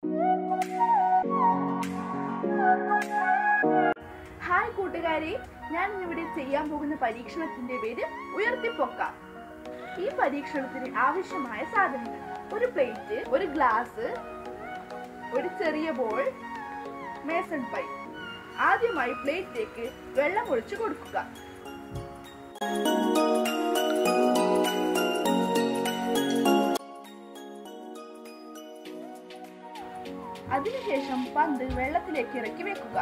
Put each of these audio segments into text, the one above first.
Hi കൂട്ടുകാരെ ഞാൻ ഇന്നിവിടെ ചെയ്യാൻ പോകുന്ന പരീക്ഷണത്തിന്റെ പേര് ഉയർത്തിപ്പൊക്ക ഈ പരീക്ഷണത്തിന് ആവശ്യമായ സാധനങ്ങൾ ഒരു പ്ലേറ്റ് ഒരു ഗ്ലാസ് ഒരു ചെറിയ ബോൾ മേസൺ പൈ ആദ്യമായി പ്ലേറ്റിലേക്ക് വെള്ളം ഒഴിച്ചു കൊടുക്കുക അതിനുശേഷം പന്ത് വെള്ളത്തിലേക്ക് ഇറക്കി വെക്കുക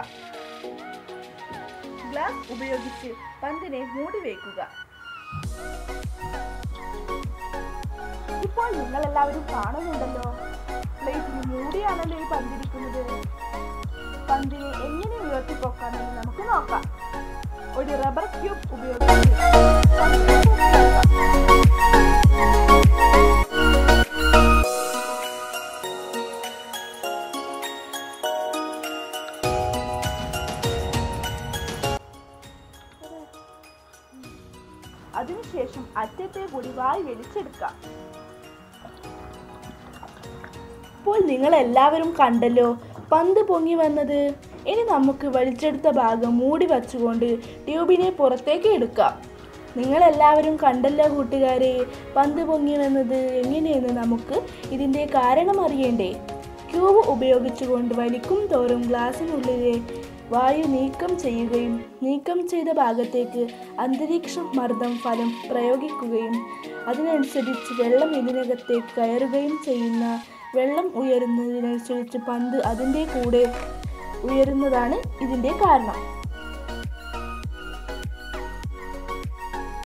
ഗ്ലാസ് ഉപയോഗിച്ച് പന്തിനെ മൂടി വെക്കുക ഇപ്പോൾ നിങ്ങൾ എല്ലാവരും കാണുന്നുണ്ടല്ലോ പ്ലേറ്റിന് മൂടിയാണല്ലോ ഈ പന്തിരിക്കുന്നത് പന്തിനെ എങ്ങനെ ഉയർത്തിപ്പൊക്കാമെന്ന് നമുക്ക് നോക്കാം ഒരു റബ്ബർ ക്യൂബ് ഉപയോഗിച്ച് പന്തിനെ പൊക്കിയെടുക്കാം. അതിനുശേഷം അറ്റത്തെ കൂടി വായി വലിച്ചെടുക്കാം ഇപ്പോൾ നിങ്ങൾ എല്ലാവരും കണ്ടല്ലോ പന്ത് പൊങ്ങി വന്നത് ഇനി നമുക്ക് വലിച്ചെടുത്ത ഭാഗം മൂടി വച്ചുകൊണ്ട് ട്യൂബിനെ പുറത്തേക്ക് എടുക്കാം നിങ്ങൾ എല്ലാവരും കണ്ടല്ലോ കൂട്ടുകാരെ പന്ത് പൊങ്ങി വന്നത് എങ്ങനെയെന്ന് നമുക്ക് ഇതിൻ്റെ കാരണം അറിയണ്ടേ ക്യൂബ് ഉപയോഗിച്ചുകൊണ്ട് വലിക്കും തോറും ഗ്ലാസ്സിനുള്ളിലെ വായു നീക്കം ചെയ്യുകയും നീക്കം ചെയ്ത ഭാഗത്തേക്ക് അന്തരീക്ഷ മർദ്ദം ഫലം പ്രയോഗിക്കുകയും അതിനനുസരിച്ച് വെള്ളം ഇതിനകത്തേക്ക് കയറുകയും ചെയ്യുന്ന വെള്ളം ഉയരുന്നതിനനുസരിച്ച് പന്ത് അതിൻ്റെ കൂടെ ഉയരുന്നതാണ് ഇതിൻ്റെ കാരണം